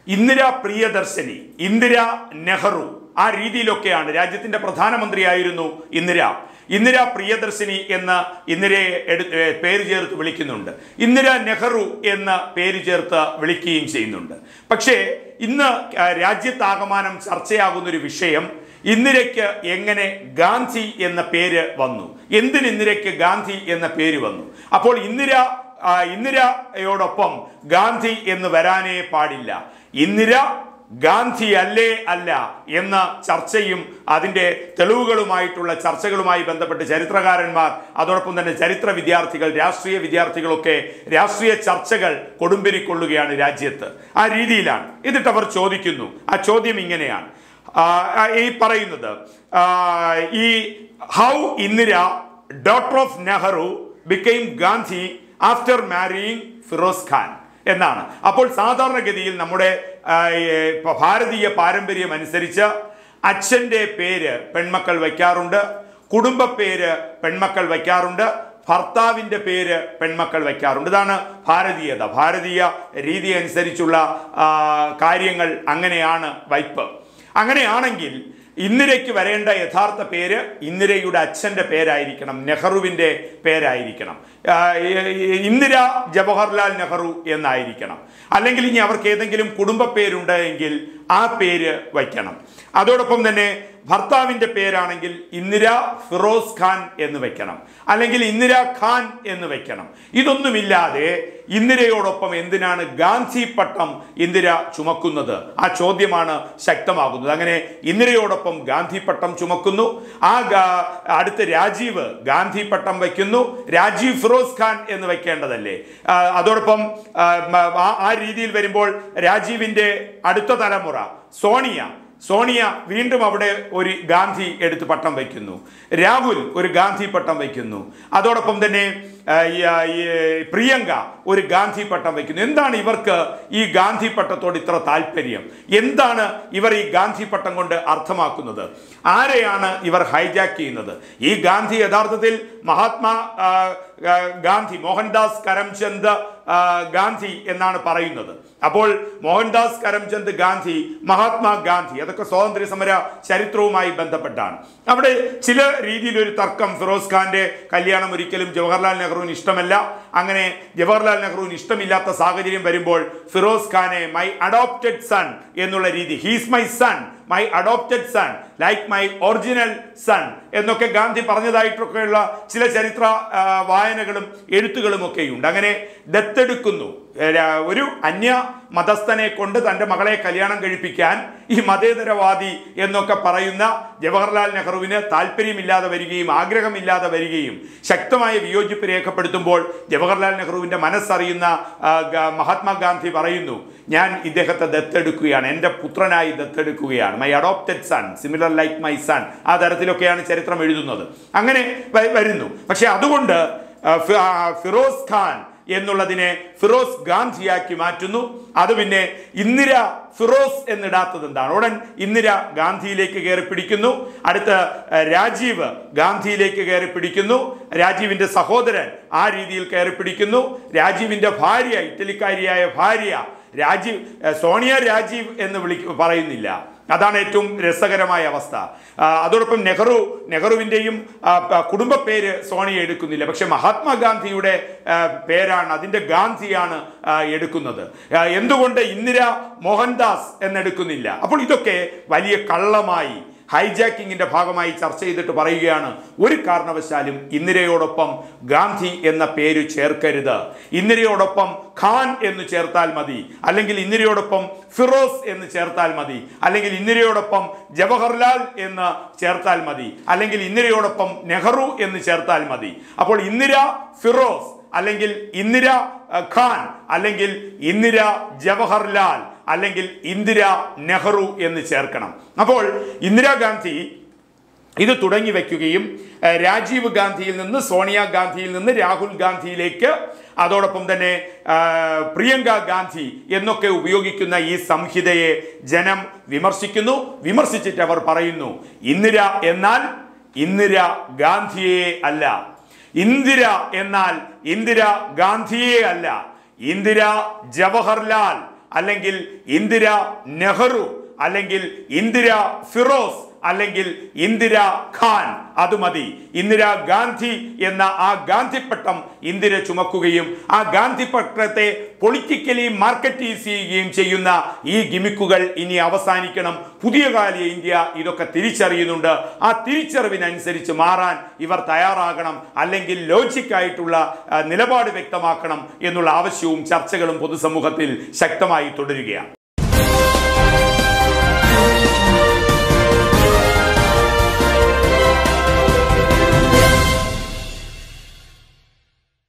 ഇന്ദിര പ്രിയദർശിനി ഇന്ദിര നെഹ്റു ആ രീതിയിലൊക്കെയാണ് രാജ്യത്തിന്റെ പ്രധാനമന്ത്രിയായിരുന്നു ഇന്ദിര ഇന്ദിര പ്രിയദർശിനി എന്ന ഇന്ദിരയെ എടു ഏ, പേര് ചേർത്ത് വിളിക്കുന്നുണ്ട് ഇന്ദിര നെഹ്റു എന്ന പേര് ചേർത്ത് വിളിക്കുകയും ചെയ്യുന്നുണ്ട് പക്ഷേ ഇന്ന് ആ, രാജ്യത്താകമാനം ചർച്ചയാകുന്ന ഒരു വിഷയം ഇന്ദിരയ്ക്ക് എങ്ങനെ ഗാന്ധി എന്ന പേര് വന്നു എന്തിന് ഇന്ദിരയ്ക്ക് ഗാന്ധി എന്ന പേര് വന്നു അപ്പോൾ ഇന്ദിര ആ, ഇന്ദിരയോടൊപ്പം ഗാന്ധി എന്ന് വരാനേ പാടില്ല ഇന്ദിര ഗാന്ധി അല്ലേ അല്ല എന്ന ചർച്ചയും അതിൻ്റെ തെളിവുകളുമായിട്ടുള്ള ചർച്ചകളുമായി ബന്ധപ്പെട്ട് ചരിത്രകാരന്മാർ അതോടൊപ്പം തന്നെ ചരിത്ര വിദ്യാർത്ഥികൾ രാഷ്ട്രീയ വിദ്യാർത്ഥികളൊക്കെ രാഷ്ട്രീയ ചർച്ചകൾ കൊടുമ്പിരിക്കൊള്ളുകയാണ് രാജ്യത്ത് ആ രീതിയിലാണ് എന്നിട്ട് അവർ ചോദിക്കുന്നു ആ ചോദ്യം ഇങ്ങനെയാണ് ആ, ആ, ഈ പറയുന്നത് ആ, ഈ how Indira daughter of Nehru became Gandhi after marrying Firoz Khan എന്നാണ് അപ്പോൾ സാധാരണഗതിയിൽ നമ്മുടെ ആ, ഏ, പ- ഭാരതീയ പാരമ്പര്യം അനുസരിച്ച് അച്ഛൻ്റെ പേര് പെൺമക്കൾ വയ്ക്കാറുണ്ട് കുടുംബ പേര് പെൺമക്കൾ വയ്ക്കാറുണ്ട് ഭർത്താവിൻ്റെ പേര് പെൺമക്കൾ വയ്ക്കാറുണ്ട് ഇതാണ് ഭാരതീയത ഭാരതീയ രീതി അനുസരിച്ചുള്ള ആ, കാര്യങ്ങൾ അങ്ങനെയാണ് വയ്പ് അങ്ങനെയാണെങ്കിൽ ഇന്ദിരയ്ക്ക് വരേണ്ട യഥാർത്ഥ പേര് ഇന്ദിരയുടെ അച്ഛൻ്റെ പേരായിരിക്കണം നെഹ്റുവിൻ്റെ പേരായിരിക്കണം ആ, ഈ- ഇന്ദിര ജവഹർലാൽ നെഹ്റു എന്നായിരിക്കണം അല്ലെങ്കിൽ ഇനി അവർക്ക് ഏതെങ്കിലും കുടുംബ പേരുണ്ട് എങ്കിൽ ആ പേര് വയ്ക്കണം അതോടൊപ്പം തന്നെ ഭർത്താവിൻ്റെ പേരാണെങ്കിൽ ഇന്ദിര ഫിറോസ് ഖാൻ എന്ന് വെക്കണം അല്ലെങ്കിൽ ഇന്ദിര ഖാൻ എന്ന് വെക്കണം ഇതൊന്നുമില്ലാതെ ഇന്ദിരയോടൊപ്പം എന്തിനാണ് ഗാന്ധി പട്ടം ഇന്ദിര ചുമക്കുന്നത് ആ ചോദ്യമാണ് ശക്തമാകുന്നത് അങ്ങനെ ഇന്ദിരയോടൊപ്പം ഗാന്ധി പട്ടം ചുമക്കുന്നു ആ ഗാ- അടുത്ത് രാജീവ് ഗാന്ധി പട്ടം വയ്ക്കുന്നു രാജീവ് ഫിറോസ് ഖാൻ എന്ന് വെക്കേണ്ടതല്ലേ ആ, അതോടൊപ്പം ആ, മ- ആ- ആ രീതിയിൽ വരുമ്പോൾ രാജീവിൻ്റെ അടുത്ത തലമുറ സോണിയ സോണിയ വീണ്ടും അവിടെ ഒരു ഗാന്ധി എടുത്ത് പട്ടം വയ്ക്കുന്നു രാഹുൽ ഒരു ഗാന്ധി പട്ടം വയ്ക്കുന്നു അതോടൊപ്പം തന്നെ ആ, ഈ, ആ, ഈ, പ്രിയങ്ക ഒരു ഗാന്ധി പട്ടം വയ്ക്കുന്നു എന്താണ് ഇവർക്ക് ഈ ഗാന്ധി പട്ടത്തോട് ഇത്ര താല്പര്യം എന്താണ് ഇവർ ഈ ഗാന്ധി പട്ടം കൊണ്ട് അർത്ഥമാക്കുന്നത് ആരെയാണ് ഇവർ ഹൈജാക്ക് ചെയ്യുന്നത് ഈ ഗാന്ധി യഥാർത്ഥത്തിൽ മഹാത്മാ ആ, ആ, ഗാന്ധി മോഹൻദാസ് കരംചന്ദ് ആ, ഗാന്ധി എന്നാണ് പറയുന്നത് അപ്പോൾ മോഹൻദാസ് കരംചന്ദ് ഗാന്ധി മഹാത്മാ ഗാന്ധി അതൊക്കെ സ്വാതന്ത്ര്യ സമര ചരിത്രവുമായി ബന്ധപ്പെട്ടാണ് അവിടെ ചില രീതിയിൽ ഒരു തർക്കം ഫിറോസ് ഖാന്റെ കല്യാണം ഒരിക്കലും ജവഹർലാൽ നെഹ്റുവിന് ഇഷ്ടമല്ല അങ്ങനെ ജവഹർലാൽ നെഹ്റുവിന് ഇഷ്ടമില്ലാത്ത സാഹചര്യം വരുമ്പോൾ ഫിറോസ് ഖാനെ മൈ അഡോപ്റ്റഡ് സൺ എന്നുള്ള രീതി he's my son my adopted son like my original son എന്നൊക്കെ ഗാന്ധി പറഞ്ഞതായിട്ടൊക്കെയുള്ള ചില ചരിത്ര ആ, വായനകളും എഴുത്തുകളും ഒക്കെയുണ്ട് അങ്ങനെ ദത്തെടുക്കുന്നു ഏ, രാ- ഒരു അന്യ മതസ്ഥനെ കൊണ്ട് തൻ്റെ മകളെ കല്യാണം കഴിപ്പിക്കാൻ ഈ മതേതരവാദി എന്നൊക്കെ പറയുന്ന ജവഹർലാൽ നെഹ്റുവിന് താല്പര്യമില്ലാതെ വരികയും ആഗ്രഹമില്ലാതെ വരികയും ശക്തമായ വിയോജിപ്പ് രേഖപ്പെടുത്തുമ്പോൾ ജവഹർലാൽ നെഹ്റുവിൻ്റെ മനസ്സറിയുന്ന ആ, ഗ- മഹാത്മാഗാന്ധി പറയുന്നു ഞാൻ ഇദ്ദേഹത്തെ ദത്തെടുക്കുകയാണ് എൻ്റെ പുത്രനായി ദത്തെടുക്കുകയാണ് my adopted son similar like my son ആ തരത്തിലൊക്കെയാണ് ചരിത്രം എഴുതുന്നത് അങ്ങനെ വ- വരുന്നു പക്ഷെ അതുകൊണ്ട് ആ, ഫി- ആ, ഫിറോസ് ഖാൻ എന്നുള്ളതിനെ ഫിറോസ് ഗാന്ധിയാക്കി മാറ്റുന്നു അത് പിന്നെ ഇന്ദിര ഫിറോസ് എന്നിടാത്തത് എന്താണ് ഉടൻ ഇന്ദിര ഗാന്ധിയിലേക്ക് കയറി പിടിക്കുന്നു അടുത്ത ആ, രാജീവ് ഗാന്ധിയിലേക്ക് കയറി പിടിക്കുന്നു രാജീവിന്റെ സഹോദരൻ ആ രീതിയിൽ കയറി പിടിക്കുന്നു രാജീവിന്റെ ഭാര്യ ഇറ്റലിക്കാരിയായ ഭാര്യ രാജീവ് ആ, സോണിയ രാജീവ് എന്ന് വിളി പറയുന്നില്ല അതാണ് ഏറ്റവും രസകരമായ അവസ്ഥ ആ, അതോടൊപ്പം നെഹ്റു നെഹ്റുവിൻ്റെയും കുടുംബ പേര് സോണിയ എടുക്കുന്നില്ല പക്ഷെ മഹാത്മാഗാന്ധിയുടെ ആ, പേരാണ് അതിൻ്റെ ഗാന്ധിയാണ് ആ, എടുക്കുന്നത് ആ, എന്തുകൊണ്ട് ഇന്ദിര മോഹൻദാസ് എന്നെടുക്കുന്നില്ല അപ്പോൾ ഇതൊക്കെ വലിയ കള്ളമായി ഹൈജാക്കിങ്ങിന്റെ ഭാഗമായി ചർച്ച ചെയ്തിട്ട് പറയുകയാണ് ഒരു കാരണവശാലും ഇന്ദിരയോടൊപ്പം ഗാന്ധി എന്ന പേര് ചേർക്കരുത് ഇന്ദിരയോടൊപ്പം ഖാൻ എന്ന് ചേർത്താൽ മതി അല്ലെങ്കിൽ ഇന്ദിരയോടൊപ്പം ഫിറോസ് എന്ന് ചേർത്താൽ മതി അല്ലെങ്കിൽ ഇന്ദിരയോടൊപ്പം ജവഹർലാൽ എന്ന് ചേർത്താൽ മതി അല്ലെങ്കിൽ ഇന്ദിരയോടൊപ്പം നെഹ്റു എന്ന് ചേർത്താൽ മതി അപ്പോൾ ഇന്ദിര ഫിറോസ് അല്ലെങ്കിൽ ഇന്ദിര അഹ്, ഖാൻ അല്ലെങ്കിൽ ഇന്ദിര ജവഹർലാൽ അല്ലെങ്കിൽ ഇന്ദിര നെഹ്റു എന്ന് ചേർക്കണം അപ്പോൾ ഇന്ദിരാഗാന്ധി ഇത് തുടങ്ങി വയ്ക്കുകയും ഏഹ്, രാജീവ് ഗാന്ധിയിൽ നിന്ന് സോണിയാഗാന്ധിയിൽ നിന്ന് രാഹുൽ ഗാന്ധിയിലേക്ക് അതോടൊപ്പം തന്നെ ആ, പ്രിയങ്ക ഗാന്ധി എന്നൊക്കെ ഉപയോഗിക്കുന്ന ഈ സംഹിതയെ ജനം വിമർശിക്കുന്നു വിമർശിച്ചിട്ട് അവർ പറയുന്നു ഇന്ദിര എന്നാൽ ഇന്ദിര ഗാന്ധിയെ അല്ല ഇന്ദിര എന്നാൽ ഇന്ദിര ഗാന്ധിയെ അല്ല ഇന്ദിര ജവഹർലാൽ അല്ലെങ്കിൽ ഇന്ദിര നെഹ്റു അല്ലെങ്കിൽ ഇന്ദിര ഫിറോസ് അല്ലെങ്കിൽ ഇന്ദിര ഖാൻ അത് മതി ഇന്ദിരാ ഗാന്ധി എന്ന ആ ഗാന്ധിപ്പട്ടം ഇന്ദിര ചുമക്കുകയും ആ ഗാന്ധിപ്പട്ടത്തെ പൊളിറ്റിക്കലി മാർക്കറ്റൈസ് ചെയ്യുകയും ചെയ്യുന്ന ഈ ഗിമിക്കുകൾ ഇനി അവസാനിക്കണം പുതിയ കാല ഇന്ത്യ ഇതൊക്കെ തിരിച്ചറിയുന്നുണ്ട് ആ തിരിച്ചറിവിനനുസരിച്ച് മാറാൻ ഇവർ തയ്യാറാകണം അല്ലെങ്കിൽ ലോജിക്കായിട്ടുള്ള ആ, നിലപാട് വ്യക്തമാക്കണം എന്നുള്ള ആവശ്യവും ചർച്ചകളും പൊതുസമൂഹത്തിൽ ശക്തമായി തുടരുകയാണ്